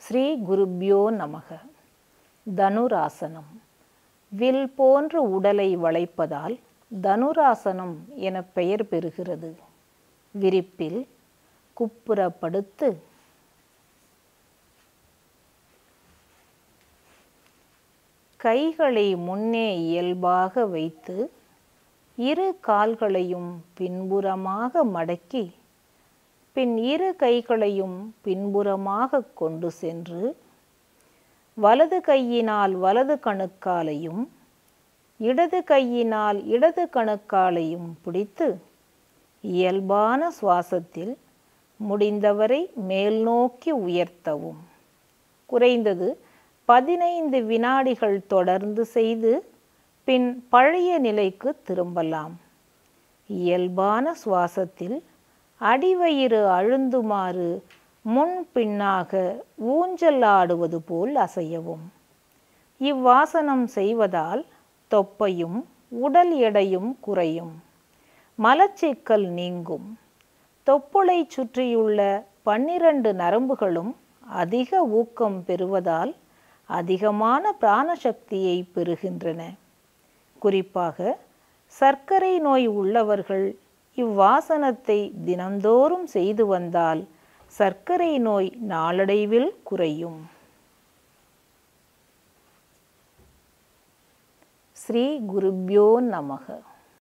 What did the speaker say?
ஸ்ரீ குருப்யோ நமக தனுராசனம் வில் போன்ற உடலை வளைப்பதால் தனுராசனம் என பெயர் பெறுகிறது விரிப்பில் குப்புற படுத்து கைகளை முன்னே இயல்பாக வைத்து இரு கால்களையும் பின்புறமாக மடக்கி பின் இரு கைகளையும் பின்புறமாக கொண்டு சென்று வலது கையினால் வலது கணுக்காலையும் இடது கையினால் இடது கணுக்காலையும் பிடித்து இயல்பான சுவாசத்தில் முடிந்தவரை மேல் நோக்கி உயர்த்தவும் குறைந்தது பதினைந்து வினாடிகள் தொடர்ந்து செய்து பின் பழைய நிலைக்கு திரும்பலாம் இயல்பான சுவாசத்தில் அடிவயிறு அழுந்துமாறு முன் பின்னாக ஊஞ்சல் ஆடுவது போல் அசையவும் இவ்வாசனம் செய்வதால் தொப்பையும் உடல் எடையும் குறையும் மலச்சிக்கல் நீங்கும் தொப்புளை சுற்றியுள்ள பன்னிரண்டு நரம்புகளும் அதிக ஊக்கம் பெறுவதால் அதிகமான பிராணசக்தியை பெறுகின்றன குறிப்பாக சர்க்கரை நோய் உள்ளவர்கள் இவ்வாசனத்தை தினந்தோறும் செய்து வந்தால் சர்க்கரை நோய் நாளடைவில் குறையும் ஸ்ரீ குருப்யோ நமக